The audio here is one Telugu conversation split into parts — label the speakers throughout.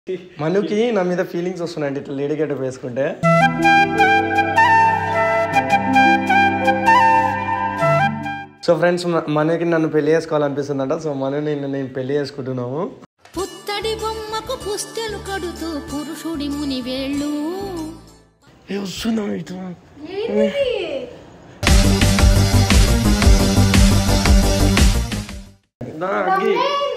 Speaker 1: మనుకి నా మీద ఫీలింగ్స్ వస్తున్నాయండి ఇట్లా లేడీ గెటప్ వేసుకుంటే సో ఫ్రెండ్స్ మనకి నన్ను పెళ్లి చేసుకోవాలనిపిస్తుందంట సో మనని నేను పెళ్లి చేసుకుంటున్నాము
Speaker 2: పుత్తడి బొమ్మకు పుస్తెలు కడుతూ పురుషుడి ముని వేళ్ళు
Speaker 1: ఏ వస్తున్నాం ఇటు దా, అగ్గి.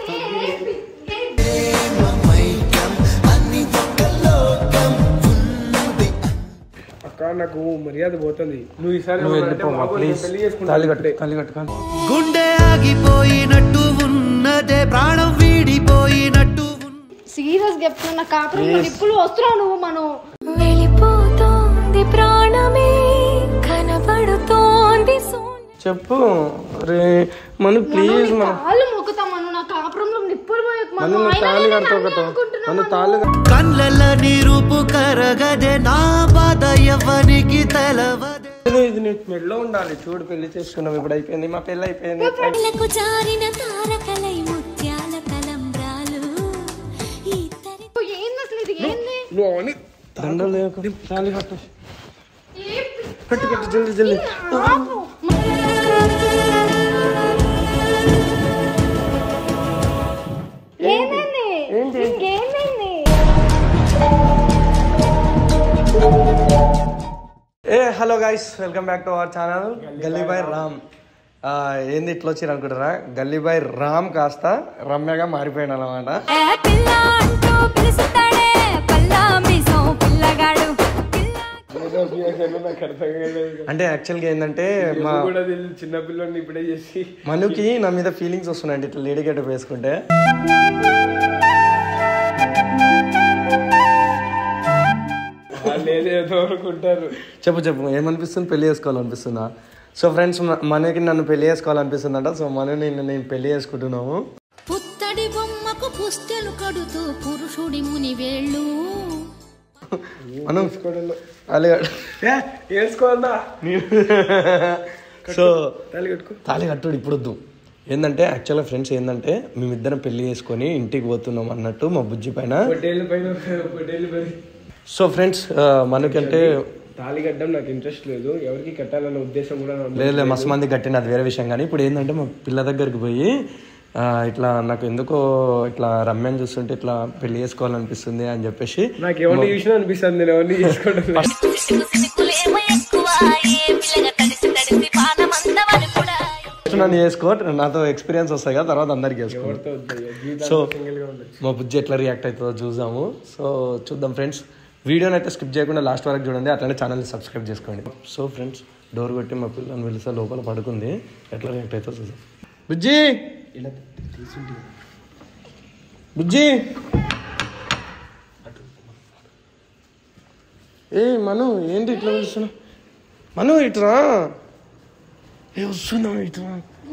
Speaker 3: అక్క నాకు మర్యాద పోతుంది నువ్వు ఈసారి
Speaker 1: నువ్వు
Speaker 3: ఏమన్నా అంటే
Speaker 1: వెళ్ళిపోమ్మా
Speaker 3: బాబు, నేను
Speaker 1: ప్లీజ్
Speaker 3: పెళ్లి చేసుకుంటా
Speaker 1: తాళి కట్టు తాళి కట్టుకోండి
Speaker 4: గుండె ఆగిపోయినట్టు ఉన్నదే ప్రాణం వీడిపోయినట్టు ఉన్న-
Speaker 5: సీరియస్ చెప్తున్నా నా కాపురంలో నిప్పులు వస్తున్నావు నువ్వు మనం
Speaker 2: వెళ్ళిపోతోంది ప్రాణమే కనబడుతోంది
Speaker 1: చెప్పు రే మను ప్లీజ్ మన
Speaker 5: కాళ్ళు మొక్కుతా మనం నా కాపురంలో నిప్పులు పోయకు
Speaker 1: మను
Speaker 5: మనం
Speaker 1: నువ్వు
Speaker 5: అయినా
Speaker 1: తాళి
Speaker 5: నేను
Speaker 1: కడతావు
Speaker 5: అన్నీ
Speaker 1: కదా
Speaker 5: అనుకుంటున్నా
Speaker 1: మను
Speaker 5: మనం.
Speaker 1: తాళి కట్టు.
Speaker 4: కళ్ళల నిరూపు కరగదే నా బాధ ఎవరికి తెలవదే
Speaker 1: ఇది ఇది నీ మెడలో ఉండాలి చూడు పెళ్లి చేసుకున్నాం ఇప్పుడు అయిపోయింది మా పెళ్లి అయిపోయింది
Speaker 2: కళ్ళకు జారిన తారకలై ముత్యాల తలంబ్రాలు ఇద్దరి
Speaker 5: నువ్వు ఏంది అసలు ఇది ఏంది
Speaker 3: నువ్వు అవన్నీ
Speaker 1: దండలు లేకు. తాళి కట్టు
Speaker 5: ఏ
Speaker 1: కట్టు కట్టు జల్దీ జల్దీ
Speaker 5: ఆపు. ఏమైంది ఇంకేమైంది
Speaker 1: ఏ hello guys welcome back to our channel Gullyboy Ram ఆ, ఏంది ఇట్లా వచ్చారు అనుకుంటారా గల్లీబాయ్ రామ్ కాస్త రమ్యగా మారిపోయాడు అనమాట
Speaker 2: ఏ పిల్ల అంటూ పిలుస్తాడే పల్లా మీసం పిల్లగాడు పిల్ల
Speaker 3: ఏదో పిఎస్ఎల్ నాకు అర్థం కాలేదు
Speaker 1: అంటే యాక్చువల్గా ఏంటంటే మా
Speaker 3: నువ్వు కూడా తెలియదు చిన్న పిల్లని ఇప్పుడే చేసి
Speaker 1: మనుకి నా మీద ఫీలింగ్స్ వస్తున్నాయండి ఇట్లా లేడీ గెటప్ వేసుకుంటే
Speaker 3: వాళ్ళు ఏదేదో అనుకుంటారు
Speaker 1: చెప్పు చెప్పు ఏమనిపిస్తుంది పెళ్లి చేసుకోవాలనిపిస్తుందా సో ఫ్రెండ్స్ మనకి నన్ను పెళ్లి చేసుకోవాలనిపిస్తుందంట సో మనని నేను పెళ్లి చేసుకుంటున్నాము
Speaker 2: పుత్తడి బొమ్మకు పుస్తెలు కడుతూ పురుషుడి ముని వేళ్ళు
Speaker 1: మనం అలాగే
Speaker 3: వేసుకోందా
Speaker 1: సో
Speaker 3: తల్లి కట్టుకో
Speaker 1: తాళి కట్టుడు ఇప్పుడు వద్దు ఏంటంటే యాక్చువల్గా ఫ్రెండ్స్ ఏంటంటే మేమిద్దరం పెళ్లి చేసుకొని ఇంటికి పోతున్నాం అన్నట్టు మా బుజ్జి పైన
Speaker 3: పొట్టేళ్ళ పైన పొట్టేళ్ళ పైన
Speaker 1: సో ఫ్రెండ్స్ మనకంటే
Speaker 3: తాళి కట్టడం నాకు ఇంట్రెస్ట్ లేదు ఎవరికి కట్టాలన్న ఉద్దేశం కూడా నాకు
Speaker 1: లేదు లేదు మస్తు మంది కట్టిన అది వేరే విషయం కానీ ఇప్పుడు ఏంటంటే మా పిల్ల దగ్గరికి పోయి ఆ, ఇట్లా నాకు ఎందుకో ఇట్లా రమ్యని చూస్తుంటే ఇట్లా పెళ్లి చేసుకోవాలనిపిస్తుంది అని చెప్పేసి
Speaker 3: నాకు ఎవరిని చూసినా అనిపిస్తుంది నేను ఎవరిని చేసుకోవడం
Speaker 1: ఫస్ట్ నన్ను చేసుకో నాతో ఎక్స్పీరియన్స్ వస్తాయి కదా తర్వాత అందరికి చేసుకో సో మా బుజ్జి ఎట్లా రియాక్ట్ అవుతుందో చూద్దాము సో చూద్దాం ఫ్రెండ్స్ వీడియోని అయితే స్కిప్ చేయకుండా లాస్ట్ వరకు చూడండి అట్లనే ఛానల్ని సబ్స్క్రైబ్ చేసుకోండి సో ఫ్రెండ్స్ డోర్ కొట్టి మా పిల్లని పిలిస్తే లోపల పడుకుంది ఎట్లా రియాక్ట్ అవుతుందో చూద్దాం బుజ్జి బుజ్జి ఏ మను ఏంటి ఇట్లా పిలుస్తున్నావు మను ఇట్రా ఏ వస్తున్నావు ఇట్రా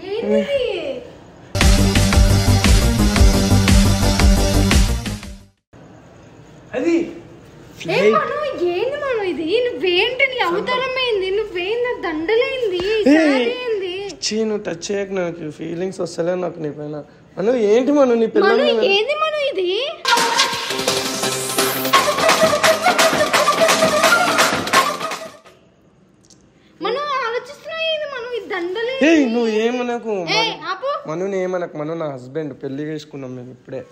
Speaker 3: అది
Speaker 5: ఏ మనం ఏంది మనం ఇది నువ్వేంటి నీ అవతారం ఏంది నువ్వేంది దండలేంది సారీ ఏంది
Speaker 1: చీ నువ్వు టచ్ చేయక నాకు ఫీలింగ్స్ వస్తలే నాకు నీ పైన మను ఏంటి మను నీ పిల్లలు
Speaker 5: మనం ఏంది మనం ఇది మనం ఆలోచిస్తున్నాం ఏంది మనం ఈ దండలే
Speaker 1: ఏ నువ్వు ఏమనకు
Speaker 5: ఏ ఆపు
Speaker 1: మను ఏమనకు మను నా హస్బెండ్ పెళ్లి చేసుకున్నాం మేము ఇప్పుడే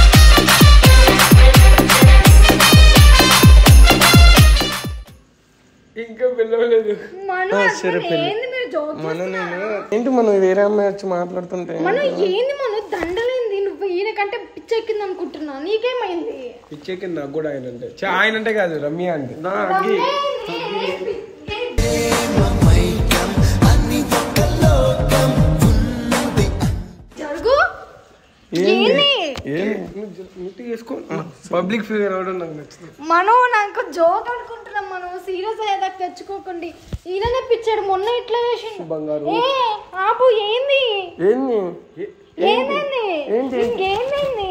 Speaker 3: ఇంకా పిలవలేదు
Speaker 5: మనం
Speaker 1: ఆ,
Speaker 5: అసలు
Speaker 1: సరే పెళ్లి.
Speaker 5: ఏంది మీరు జోక్
Speaker 1: మను నేను ఏంటి మనం వేరే అమ్మాయి వచ్చి మాట్లాడుతుంటే
Speaker 5: మనం ఏంది మనం దండలేంది నువ్వు ఈయన కంటే పిచ్చెక్కింది అనుకుంటున్నా నీకేమైంది
Speaker 3: పిచ్చెక్కింది నాకు కూడా ఆయన అంటే చా, ఆయన అంటే కాదు రమ్య అంటే
Speaker 1: దా, అగ్గి.
Speaker 5: జరుగు
Speaker 1: ఏంది
Speaker 5: ఏంది
Speaker 1: ఏంది
Speaker 3: నీట్ చేసుకో పబ్లిక్ ఫిగర్ అవడం నాకు నచ్చుతుంది
Speaker 5: మనం నాకు జోక్ అనుకుంటున్నాం మనం సీరియస్ అయ్యేదాకా తెచ్చుకోకండి ఈయననే పిచ్చాడు మొన్న ఇట్లా వేసిండు
Speaker 3: బంగారు
Speaker 5: ఏ ఆపు ఏంది
Speaker 1: ఏంది
Speaker 5: ఏమైంది ఇంకేమైంది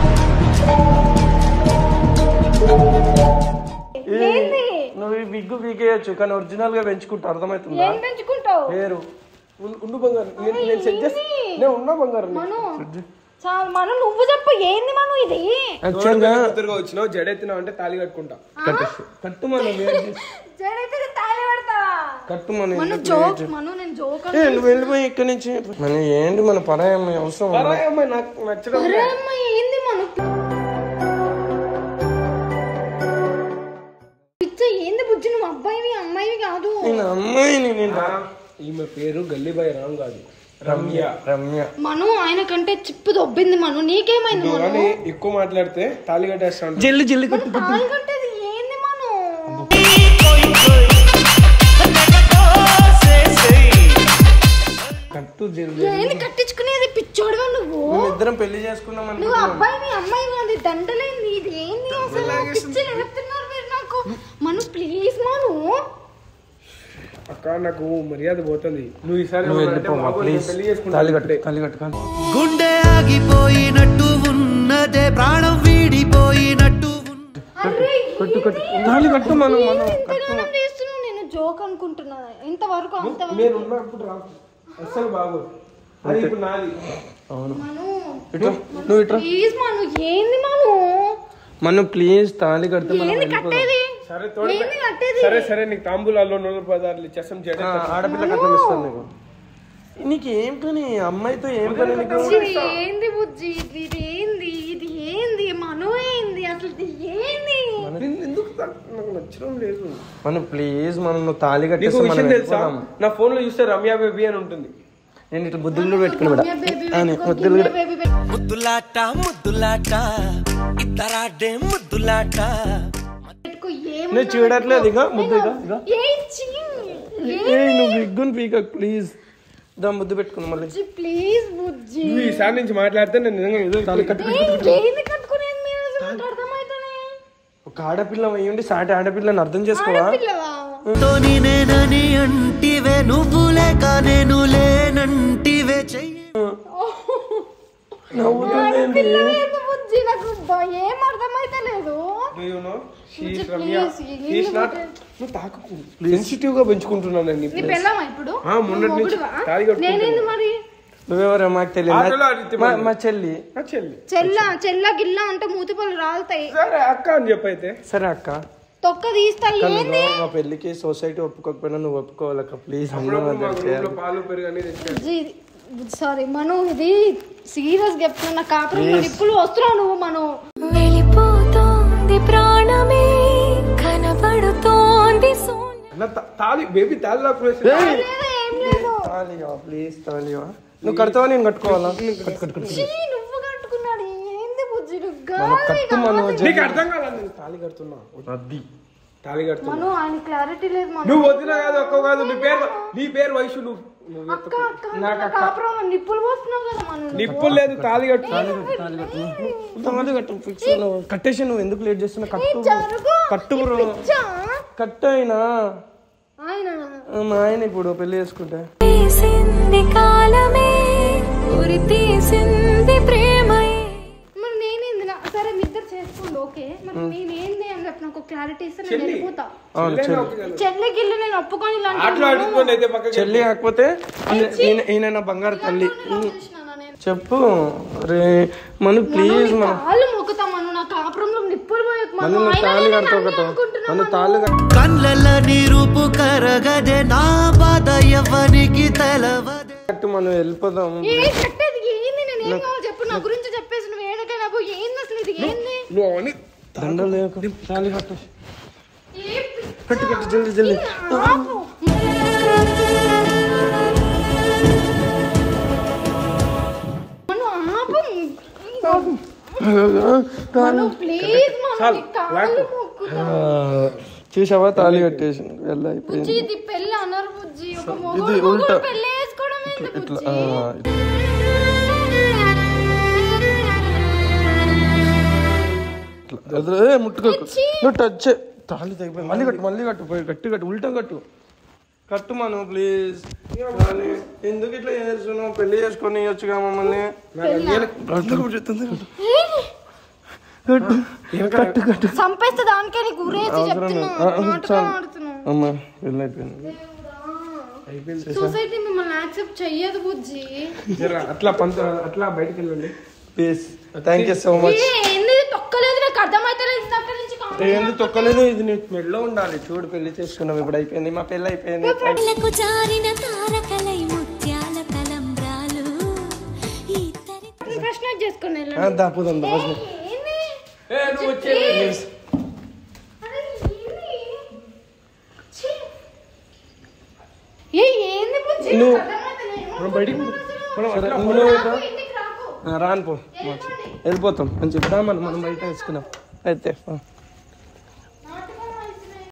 Speaker 5: ఏంది
Speaker 1: నువ్వు ఈ బిగ్గు పీకేయచ్చు కానీ ఒరిజినల్ గా పెంచుకుంటా అర్థమవుతుందా
Speaker 5: ఏం పెంచుకుంటావు
Speaker 1: పేరు
Speaker 3: ఉన్- ఉండు బంగారు నేను నేను సెట్ చేస్తా నేను ఉన్నా బంగారు
Speaker 5: మను చాలు మనం నువ్వు చెప్పు ఏంది మనం ఇది
Speaker 1: యాక్చువల్ గా
Speaker 3: కూతురుగా వచ్చినావు జడెత్తినావు అంటే తాళి కట్టుకుంటా
Speaker 1: కట్టేసి కట్టు మనం wait చేసి-
Speaker 5: జడైతే తాళి పడతావా
Speaker 1: కట్టు మనం
Speaker 5: మన జోక్ మనం నేను జోక్
Speaker 1: ఏ, నువ్వు వెళ్ళిపోయి ఇక్కడి నుంచి మన ఏంటి మన పరాయం అవసరం ఉందా?
Speaker 3: పరాయి అమ్మాయి నాకు నచ్చడం
Speaker 5: అరే అమ్మ ఏంది మనం పిచ్చ ఏంది బుజ్జి నువ్వు అబ్బాయివి అమ్మాయివి కాదు
Speaker 1: నేను అమ్మాయిని నేను
Speaker 3: ఆ, ఈమె పేరు గల్లీబాయ్ రామ్ కాదు రమ్య
Speaker 1: రమ్య
Speaker 5: మను ఆయన కంటే చిప్పు దొబ్బింది మను నీకేమైంది మను
Speaker 3: కానీ ఎక్కువ మాట్లాడితే తాళి కట్టేస్తా ఉంటా.
Speaker 1: జల్లి జల్లి కట్టు
Speaker 5: తాళి కట్టేది ఏంది మను
Speaker 1: కట్టు జల్లి
Speaker 5: ఏంది కట్టించుకునేది పిచ్చోడుగా నువ్వు
Speaker 1: మేము ఇద్దరం పెళ్లి చేసుకున్నాం
Speaker 5: నువ్వు
Speaker 1: అనుకుంటున్నాం
Speaker 5: అబ్బాయివి అమ్మాయి కాదు దండలేంది ఇది ఏంది అసలు పిచ్చి లేపుతున్నారు మీరు నాకు మను ప్లీజ్ మను
Speaker 3: అక్క నాకు మర్యాద పోతుంది నువ్వు ఈసారి
Speaker 1: నువ్వు
Speaker 3: ఏమన్నా అంటే
Speaker 1: వెళ్ళిపోమా
Speaker 3: బాబు, నేను
Speaker 1: ప్లీజ్
Speaker 3: పెళ్లి
Speaker 1: తాళి
Speaker 3: చేసుకుంటా
Speaker 1: కట్టు తాళి కట్టు కాదు
Speaker 4: గుండె ఆగిపోయినట్టు ఉన్నదే ప్రాణం వీడిపోయినట్టు ఉన్న-
Speaker 5: అరే
Speaker 1: కట్టు కట్టు తాళి కట్టు మనం మనం
Speaker 5: ఇంతగానం చేస్తున్నావు నేను జోక్ అనుకుంటున్నా ఇంతవరకు అంతవరకు
Speaker 3: నేను ఉన్నప్పుడు రా అస్సలు బాబు అది ఇప్పుడు నాది
Speaker 1: అవును
Speaker 5: మను
Speaker 1: ఇట్లా నువ్వు ఇట్లా
Speaker 5: ప్లీజ్ మను ఏంది మను
Speaker 1: మనం ప్లీజ్ తాళి కడితే మనం
Speaker 5: ఏంది
Speaker 1: వెళ్ళిపోదాం
Speaker 5: కట్టేది
Speaker 3: సరే తోడు
Speaker 5: ఏంది కట్టేది
Speaker 3: సరే సరే నీకు తాంబూలాల్లో నూనె పదార్థాలు ఇచ్చేస్తాం జడ
Speaker 1: ఆ, ఆడపిల్ల కట్నం ఇస్తాను నీకు నీకు ఏం పని అమ్మాయితో ఏం పని నీకు
Speaker 5: ఇది ఏంది బుజ్జి ఇది ఇది ఏంది ఇది ఏంది మను ఏంది అసలు ఇది ఏంది
Speaker 3: నిన్ను ఎందుకు తా- నాకు నచ్చడం లేదు
Speaker 1: మనం ప్లీజ్ మనం నువ్వు తాళి
Speaker 3: నీకు
Speaker 1: కట్టేస్తే మనం
Speaker 3: విషయం తెలుసా
Speaker 1: వెళ్ళిపోదాం
Speaker 3: నా ఫోన్ లో చూస్తే రమ్య బేబీ అని ఉంటుంది
Speaker 1: నేను ఇట్లా బుద్ధులు కూడా పెట్టుకుని కూడా
Speaker 5: రమ్య baby
Speaker 1: అని
Speaker 5: పెట్టుకో,
Speaker 1: బుద్ధులు
Speaker 5: గిన్నె
Speaker 1: కూడా
Speaker 5: baby పెట్టుకో.
Speaker 4: ముద్దులాట ముద్దులాట ఇద్దరాడే ముద్దులాట
Speaker 5: పెట్టుకో ఏం
Speaker 1: నేను చూడట్లేదు ఇక ముద్దు ఇక ఇక
Speaker 5: ఏం చీ
Speaker 1: ఏ నువ్వు బిగ్గుని పీక ప్లీజ్ దా ముద్దు పెట్టుకుని మళ్ళీ
Speaker 5: బుజ్జి ప్లీజ్ బుజ్జి
Speaker 3: నువ్వు ఈసారి నుంచి మాట్లాడితే నేను నిజంగా ఏదో
Speaker 1: తాళి కట్టు
Speaker 5: ఏయ్, ఏంది కట్టుకునేది మీరు అసలు నాకు అర్థమవుతలే
Speaker 1: ఒక ఆడపిల్ల అయ్యుండి సాటి ఆడపిల్లని అర్థం చేసుకోవా
Speaker 5: పిల్లవా
Speaker 4: తోని నేనని అంటివే నువ్వు లేక నేను లేనంటివే చెయ్యి
Speaker 1: నవ్వుతుంది
Speaker 5: పిల్లవేంది బుజ్జి నాకు బ- ఏం అర్థమైతలేదు
Speaker 3: you know, she is
Speaker 5: Please,
Speaker 3: Ramya.
Speaker 5: please,
Speaker 3: She is not- నువ్వు తాకకు సెన్సిటివ్ గా పెంచుకుంటున్నాను నేను
Speaker 5: నీ
Speaker 3: ఇప్పుడు.
Speaker 5: పెళ్ళామా ఇప్పుడు
Speaker 3: ఆ, మొన్నటి
Speaker 5: నువ్వు
Speaker 3: నుంచి
Speaker 5: మొగుడువా?
Speaker 3: తాళి కట్టుకుంటున్నా.
Speaker 5: నేనేంది మరి
Speaker 1: నువ్వెవరో మాకు
Speaker 3: ఆటోలో
Speaker 1: తెలియదు
Speaker 3: అడిగితే
Speaker 1: మా-
Speaker 3: మరి.
Speaker 1: మా చెల్లి
Speaker 3: నా చెల్లి
Speaker 5: చెల్ల చెల్ల గిల్ల అంటే మూతి పళ్ళు రాలుతాయి
Speaker 3: సరే అక్క అని చెప్పైతే
Speaker 1: సరే అక్క
Speaker 5: తొక్క తీస్తా
Speaker 1: అక్క,
Speaker 5: ఏంది
Speaker 1: నువ్వు మా పెళ్లికి సొసైటీ ఒప్పుకోకపోయినా నువ్వు ఒప్పుకోవాలక్క ప్లీజ్
Speaker 3: అప్పుడప్పుడు మా గ్రూప్ లో పాలు పెరుగు అనేది తెచ్చారు.
Speaker 5: సారీ మను ఇది సీరియస్ చెప్తున్నా నా కాపురం నిప్పులు వస్తున్నావు నువ్వు మను
Speaker 2: వెళ్ళిపోతోంది ప్రాణమే కనబడుతోంది శూన్యం
Speaker 3: నా తా- తాళి బేబీ తాళి లాక్ వేసి
Speaker 5: లేదు ఏం లేదు
Speaker 1: తాలివా ప్లీజ్ తాలివా నువ్వు కడతావా నేను కట్టుకోవాలా కట్టు కట్టు కట్టు
Speaker 5: చీ, నువ్వు కట్టుకున్నాడు ఏంది బుజ్జి నువ్వు
Speaker 1: మనం
Speaker 5: గాలి
Speaker 1: కట్టు మనం
Speaker 3: నీకు అర్థం కాలేదు నేను తాళి కడుతున్నా
Speaker 1: అది
Speaker 3: తాళి కడుతున్నా
Speaker 5: మను ఆయన క్లారిటీ లేదు మను
Speaker 3: నువ్వు వదిన కాదు ఒక్క కాదు నీ పేరు నీ పేరు వయసు నువ్వు నువ్వు
Speaker 5: అక్క అక్క నా కాపురం నిప్పులు పోస్తున్నావు కదా మను
Speaker 3: నిప్పు లేదు తాళి కట్టు
Speaker 1: తాళి కట్టు ఫిక్స్ కట్టేసి నువ్వు ఎందుకు లేట్ చేస్తున్నా కట్టు
Speaker 5: జరుగు
Speaker 1: కట్టు బ్రో
Speaker 5: పిచ్చా?
Speaker 1: కట్టు అయినా
Speaker 5: ఆయన
Speaker 1: మా ఆయన ఇప్పుడు పెళ్లి చేసుకుంటే
Speaker 2: తీసింది కాలమే ఉరి తీసింది ప్రేమయే
Speaker 5: మరి నేనేంది నా- సరే మీ ఇద్దరు చేసుకోండి ఓకే మరి నేనేంది అని చెప్పి నాకు క్లారిటీ ఇస్తే నేను వెళ్ళిపోతా
Speaker 1: అవును చెల్లి
Speaker 5: చెల్లె గిల్లు నేను ఒప్పుకొని ఇలాంటి
Speaker 3: ఆటలో ఆడుకోండి అయితే పక్కకి
Speaker 1: చెల్లి కాకపోతే ఈయన- ఈయన ఈయన నా బంగారు తల్లి
Speaker 5: ఆలోచించినానా నేను?
Speaker 1: చెప్పు రే మను ప్లీజ్
Speaker 5: నీ
Speaker 1: మన
Speaker 5: కాళ్ళు మొక్కుతా మను నా కాపురంలో నిప్పులు పోయకు
Speaker 1: మను
Speaker 5: మను
Speaker 1: నువ్వు
Speaker 5: అయినా
Speaker 1: తాళి
Speaker 5: నేను
Speaker 1: కడతావు
Speaker 5: నన్ను
Speaker 1: కదా
Speaker 5: అనుకుంటున్నా
Speaker 1: మను
Speaker 5: మను.
Speaker 1: తాళి కట్టు
Speaker 4: కళ్ళ నిరూపు కరగదే నా బాధ ఎవనికి తెలవదే
Speaker 1: కట్టు మనం వెళ్ళిపోదాం
Speaker 5: ఏ కట్టేది ఏంది నేను ఏం కావాలో చెప్పు నా గురించి చెప్పేసి నువ్వు ఏడకైనా పో ఏంది అసలు ఇది ఏంది
Speaker 3: నువ్వు అని
Speaker 1: దండలు లేకు తాళి కట్టు
Speaker 5: ఏ
Speaker 1: కట్టు కట్టు జల్ది జల్ది
Speaker 5: ఆపు. మను ఆపు మను ప్లీజ్ మను నీ కాళ్ళు మొక్కుతా
Speaker 1: చూసావా తాళి కట్టేసి వెళ్ళి అయిపోయింది
Speaker 5: బుజ్జి ఇది పెళ్ళి అనరు బుజ్జి ఒక
Speaker 1: ఇది
Speaker 5: మొగుడు
Speaker 1: ఉల్టా.
Speaker 5: మొగుడు పెళ్ళి వేసుకోవడం ఏంది
Speaker 1: ఇట్లా
Speaker 5: బుజ్జి
Speaker 1: ఆ, ఇట్లా. వదిలే, ఏ, ముట్టుకోకు నువ్వు టచ్ చే- తాళి తగ్గిపోయి మళ్ళీ కట్టు మళ్ళీ కట్టు పోయి గట్టి కట్టు ఉల్టా కట్టు కట్టు మనం ప్లీజ్ ఎందుకు ఇట్లా చేస్తున్నావు పెళ్లి చేసుకొని ఇవ్వచ్చుగా మమ్మల్ని కట్టు చెప్తుంది కట్టు కట్టు కట్టు
Speaker 5: చంపేస్తే దానికే నీకు ఊరేసి చెప్తున్నా
Speaker 1: ఆ, ఆ,
Speaker 5: నాటకం
Speaker 1: చాలు.
Speaker 5: ఆడుతున్నావు
Speaker 1: అమ్మా పెళ్ళి అయిపోయింది
Speaker 5: సొసైటీ మిమ్మల్ని యాక్సెప్ట్ చెయ్యదు బుజ్జి
Speaker 3: జర అట్లా పంత అట్లా బయటికి వెళ్ళండి
Speaker 1: peace thank you so much
Speaker 5: ఏ, ఏంది తొక్కలేదు నాకు అర్థమైతలేదు ఇందాక నుంచి కామెంట్
Speaker 1: ఏంది తొక్కలేదు ఇది నీ మెడలో ఉండాలి చూడు పెళ్లి చేసుకున్నాం ఇప్పుడు అయిపోయింది మా పెళ్లి అయిపోయింది
Speaker 2: లకు జారిన తారకలై ముత్యాల తలంబ్రాలు ఇద్దరి
Speaker 5: ఫస్ట్ నోట్ చేసుకుని
Speaker 1: ఆ,
Speaker 5: వెళ్ళండి
Speaker 1: దా పోదాం దా పోదాం.
Speaker 5: ఏంది?
Speaker 1: Please.
Speaker 5: అరే, ఏంది? ఛీ. ఏ, ఏంది బుజ్జి?
Speaker 1: నువ్వు-
Speaker 5: నాకు అర్థమైతలేదు.
Speaker 3: మనం బయటికి మనం
Speaker 1: సరే,
Speaker 3: అట్లా
Speaker 1: నువ్వు
Speaker 5: రాకు, ఇంటికి రాకు.
Speaker 1: ఆ, రాను పో వెళ్ళిపోతాం అని చెప్తా మనం మనం బయట వేసుకున్నాం అయితే ఆ.